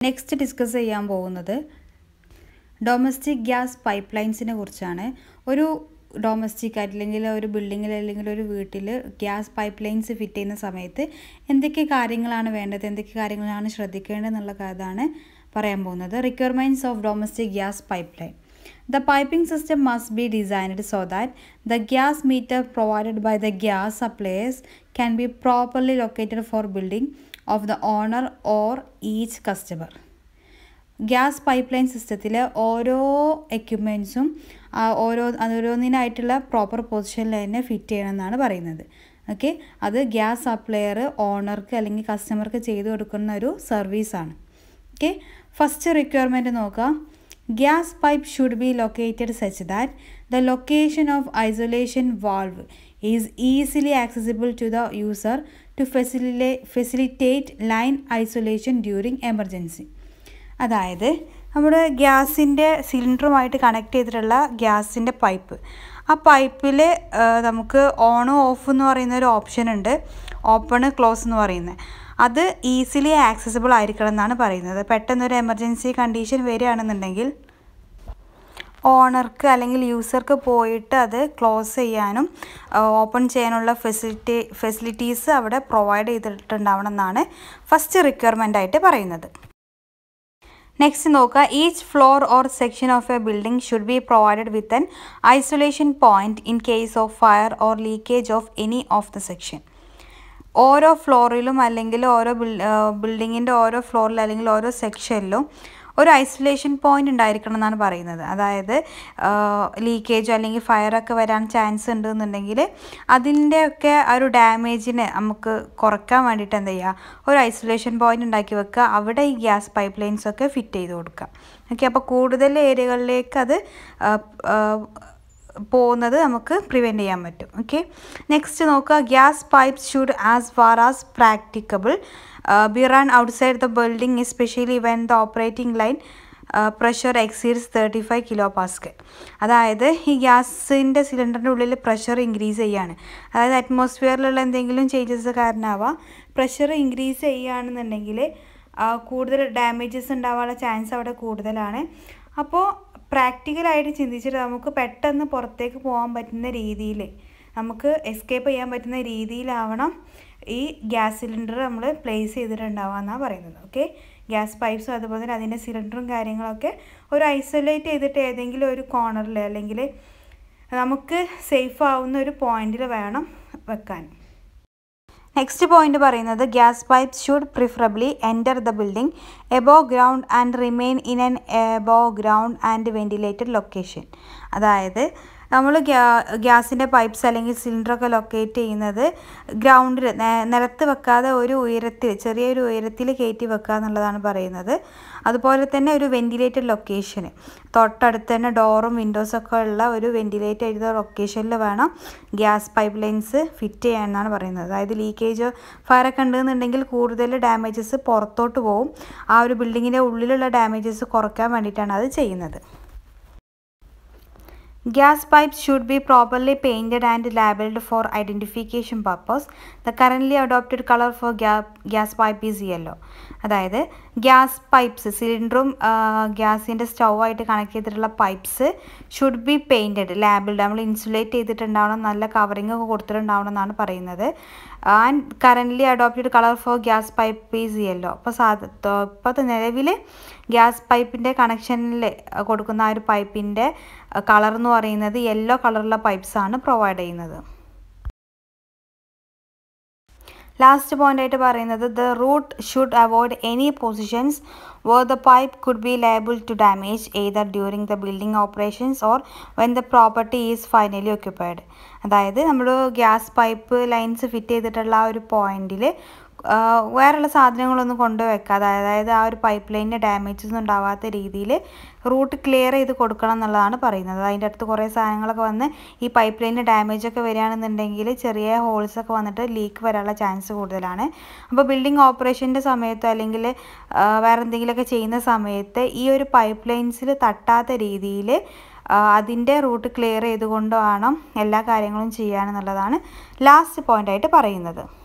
Next discuss ചെയ്യാൻ പോകുന്നത് domestic gas pipe ലൈൻസിനെ കുറിച്ചാണ് ഒരു ഡൊമസ്റ്റിക് അല്ലെങ്കിൽ ഒരു ബിൽഡിങ്ങിൽ അല്ലെങ്കിൽ ഒരു വീട്ടിൽ ഗ്യാസ് പൈപ്പ് ലൈൻസ് ഫിറ്റ് ചെയ്യുന്ന സമയത്ത് എന്തൊക്കെ കാര്യങ്ങളാണ് വേണ്ടത് എന്തൊക്കെ കാര്യങ്ങളാണ് ശ്രദ്ധിക്കേണ്ടത് എന്നുള്ള അതാണ് പറയാൻ പോകുന്നത് requirements of domestic gas pipeline The piping system must be designed so that the gas meter provided by the gas suppliers can be properly located for building of the owner or each customer. Gas pipeline സിസ്റ്റത്തിൽ ഓരോ എക്യുപ്മെൻറ്റ്സും ഓരോ ഓരോന്നിനായിട്ടുള്ള proper പൊസിഷനിൽ തന്നെ fit ചെയ്യണമെന്നാണ് പറയുന്നത് okay അത് gas supplier ഓണർക്ക് അല്ലെങ്കിൽ കസ്റ്റമർക്ക് ചെയ്തു കൊടുക്കുന്ന ഒരു സർവീസാണ് ഓക്കെ ഫസ്റ്റ് റിക്വയർമെൻറ്റ് നോക്കുക gas pipe should be located such that the location of isolation valve is easily accessible to the user to facilitate, facilitate line isolation during emergency അതായത് നമ്മുടെ ഗ്യാസിൻ്റെ സിലിണ്ടറുമായിട്ട് കണക്ട് ചെയ്തിട്ടുള്ള ഗ്യാസിൻ്റെ പൈപ്പ് ആ പൈപ്പിൽ നമുക്ക് ഓൺ ഓഫ് എന്ന് പറയുന്ന ഒരു ഓപ്ഷൻ ഉണ്ട് ഓപ്പൺ ക്ലോസ് എന്ന് പറയുന്നത് അത് ഈസിലി ആക്സസിബിൾ ആയിരിക്കണം എന്നാണ് പറയുന്നത് പെട്ടെന്നൊരു എമർജൻസി കണ്ടീഷൻ വരികയാണെന്നുണ്ടെങ്കിൽ ഓണർക്ക് അല്ലെങ്കിൽ യൂസർക്ക് പോയിട്ട് അത് ക്ലോസ് ചെയ്യാനും ഓപ്പൺ ചെയ്യാനുള്ള ഫെസിലിറ്റി ഫെസിലിറ്റീസ് അവിടെ പ്രൊവൈഡ് ചെയ്തിട്ടുണ്ടാവണം എന്നാണ് ഫസ്റ്റ് റിക്വയർമെൻ്റ് ആയിട്ട് പറയുന്നത് നെക്സ്റ്റ് നോക്കുക each floor or section of a building should be provided with an isolation point in case of fire or leakage of any of the section ഓരോ ഫ്ലോറിലും അല്ലെങ്കിൽ ഓരോ ബിൽഡിങ്ങിൻ്റെ ഓരോ ഫ്ലോറിൽ അല്ലെങ്കിൽ ഓരോ സെക്ഷനിലും ഒരു ഐസൊലേഷൻ പോയിന്റ് ഉണ്ടായിരിക്കണം എന്നാണ് പറയുന്നത് അതായത് ലീക്കേജോ അല്ലെങ്കിൽ ഫയറൊക്കെ വരാൻ ചാൻസ് ഉണ്ടെന്നുണ്ടെങ്കിൽ അതിൻ്റെയൊക്കെ ആ ഒരു ഡാമേജിനെ നമുക്ക് കുറയ്ക്കാൻ വേണ്ടിയിട്ട് എന്ത് ചെയ്യുക ഒരു ഐസൊലേഷൻ പോയിന്റ് ഉണ്ടാക്കി വെക്കുക അവിടെ ഈ ഗ്യാസ് പൈപ്പ് ലൈൻസ് ഒക്കെ ഫിറ്റ് ചെയ്ത് കൊടുക്കുക ഓക്കെ അപ്പോൾ കൂടുതൽ ഏരിയകളിലേക്ക് അത് പോകുന്നത് നമുക്ക് പ്രിവെൻറ്റ് ചെയ്യാൻ പറ്റും ഓക്കെ നെക്സ്റ്റ് നോക്കുക gas pipes should as far as practicable be run outside the building especially when the operating line pressure exceeds thirty five kilopascal അതായത് ഈ ഗ്യാസിൻ്റെ സിലിണ്ടറിൻ്റെ ഉള്ളിൽ പ്രഷർ ഇൻക്രീസ് ചെയ്യാണ് അതായത് അറ്റ്മോസ്ഫിയറിലുള്ള എന്തെങ്കിലും ചേഞ്ചസ് കാരണമാവാം പ്രഷർ ഇൻക്രീസ് ചെയ്യുകയാണെന്നുണ്ടെങ്കിൽ കൂടുതൽ ഡാമേജസ് ഉണ്ടാവാനുള്ള ചാൻസ് അവിടെ കൂടുതലാണ് അപ്പോൾ പ്രാക്ടിക്കലായിട്ട് ചിന്തിച്ചിട്ട് നമുക്ക് പെട്ടെന്ന് പുറത്തേക്ക് പോകാൻ പറ്റുന്ന രീതിയിൽ നമുക്ക് എസ്കേപ്പ് ചെയ്യാൻ പറ്റുന്ന രീതിയിലാവണം ഈ ഗ്യാസ് സിലിണ്ടർ നമ്മൾ പ്ലേസ് ചെയ്തിട്ടുണ്ടാവുക എന്നാണ് പറയുന്നത് ഓക്കെ ഗ്യാസ് പൈപ്സും അതുപോലെ തന്നെ അതിൻ്റെ സിലിണ്ടറും കാര്യങ്ങളൊക്കെ ഒരു ഐസൊലേറ്റ് ചെയ്തിട്ട് ഏതെങ്കിലും ഒരു കോർണറിൽ അല്ലെങ്കിൽ നമുക്ക് സേഫ് ആവുന്ന ഒരു പോയിന്റിൽ വേണം വെക്കാൻ നെക്സ്റ്റ് പോയിന്റ് പറയുന്നത് gas pipes should preferably enter the building above ground and remain in an above ground and ventilated location അതായത് നമ്മൾ ഗ്യാ ഗ്യാസിൻ്റെ പൈപ്പ്സ് അല്ലെങ്കിൽ സിലിണ്ടറൊക്കെ ലൊക്കേറ്റ് ചെയ്യുന്നത് ഗ്രൗണ്ടിൽ നിലത്ത് വെക്കാതെ ഒരു ഉയരത്തിൽ ചെറിയൊരു ഉയരത്തിൽ കയറ്റി വെക്കുക എന്നുള്ളതാണ് പറയുന്നത് അതുപോലെ തന്നെ ഒരു വെൻറ്റിലേറ്റഡ് ലൊക്കേഷന് തൊട്ടടുത്ത് തന്നെ ഡോറും വിൻഡോസൊക്കെ ഉള്ള ഒരു വെൻറ്റിലേറ്റ് ചെയ്ത ലൊക്കേഷനിൽ വേണം ഗ്യാസ് പൈപ്പ് ലൈൻസ് ഫിറ്റ് ചെയ്യാമെന്നാണ് പറയുന്നത് അതായത് ലീക്കേജ് ഫയറൊക്കെ ഉണ്ടെന്നുണ്ടെങ്കിൽ കൂടുതൽ ഡാമേജസ് പുറത്തോട്ട് പോകും ആ ഒരു ബിൽഡിങ്ങിൻ്റെ ഉള്ളിലുള്ള ഡാമേജസ് കുറയ്ക്കാൻ വേണ്ടിയിട്ടാണ് അത് ചെയ്യുന്നത് Gas pipes should be properly painted and labeled for identification purpose. The currently adopted color for ga gas pipe is yellow. അതായത് ഗ്യാസ് പൈപ്പ്സ് സിലിണ്ടറും ഗ്യാസിൻ്റെ സ്റ്റൗവായിട്ട് കണക്ട് ചെയ്തിട്ടുള്ള pipes should be painted labelled നമ്മൾ ഇൻസുലേറ്റ് ചെയ്തിട്ടുണ്ടാവണം നല്ല കവറിങ് ഒക്കെ കൊടുത്തിട്ടുണ്ടാവണം എന്നാണ് പറയുന്നത് and currently adopted colour for gas pipe is yellow അപ്പോൾ സാധ ഇപ്പോഴത്തെ നിലവിൽ ഗ്യാസ് പൈപ്പിൻ്റെ കണക്ഷനിൽ കൊടുക്കുന്ന ആ ഒരു പൈപ്പിൻ്റെ കളർ എന്ന് പറയുന്നത് യെല്ലോ കളറുള്ള പൈപ്പ്സാണ് പ്രൊവൈഡ് ചെയ്യുന്നത് ലാസ്റ്റ് പോയിന്റ് ആയിട്ട് പറയുന്നത് the route should avoid any positions where the pipe could be liable to damage either during the building operations or when the property is finally occupied അതായത് നമ്മൾ gas pipe lines fit ചെയ്തിട്ടുള്ള ആ ഒരു പോയിന്റിൽ വേറെയുള്ള സാധനങ്ങളൊന്നും കൊണ്ടുവെക്കാതെ അതായത് ആ ഒരു പൈപ്പ് ലൈനിൻ്റെ ഡാമേജസ് ഒന്നും ഉണ്ടാവാത്ത രീതിയിൽ റൂട്ട് ക്ലിയർ ചെയ്ത് കൊടുക്കണം എന്നുള്ളതാണ് പറയുന്നത് അതിൻ്റെ അടുത്ത് കുറേ സാധനങ്ങളൊക്കെ വന്ന് ഈ പൈപ്പ് ലൈനിന് ഡാമേജ് ഒക്കെ വരികയാണെന്നുണ്ടെങ്കിൽ ചെറിയ ഹോൾസ് ഒക്കെ വന്നിട്ട് ലീക്ക് വരാനുള്ള ചാൻസ് കൂടുതലാണ് അപ്പോൾ ബിൽഡിംഗ് ഓപ്പറേഷൻ്റെ സമയത്തോ അല്ലെങ്കിൽ വേറെ എന്തെങ്കിലുമൊക്കെ ചെയ്യുന്ന സമയത്ത് ഈ ഒരു പൈപ്പ് ലൈൻസിൽ തട്ടാത്ത രീതിയിൽ അതിൻ്റെ റൂട്ട് ക്ലിയർ ചെയ്തുകൊണ്ട് വേണം എല്ലാ കാര്യങ്ങളും ചെയ്യാനെന്നുള്ളതാണ് ലാസ്റ്റ് പോയിൻ്റായിട്ട് പറയുന്നത്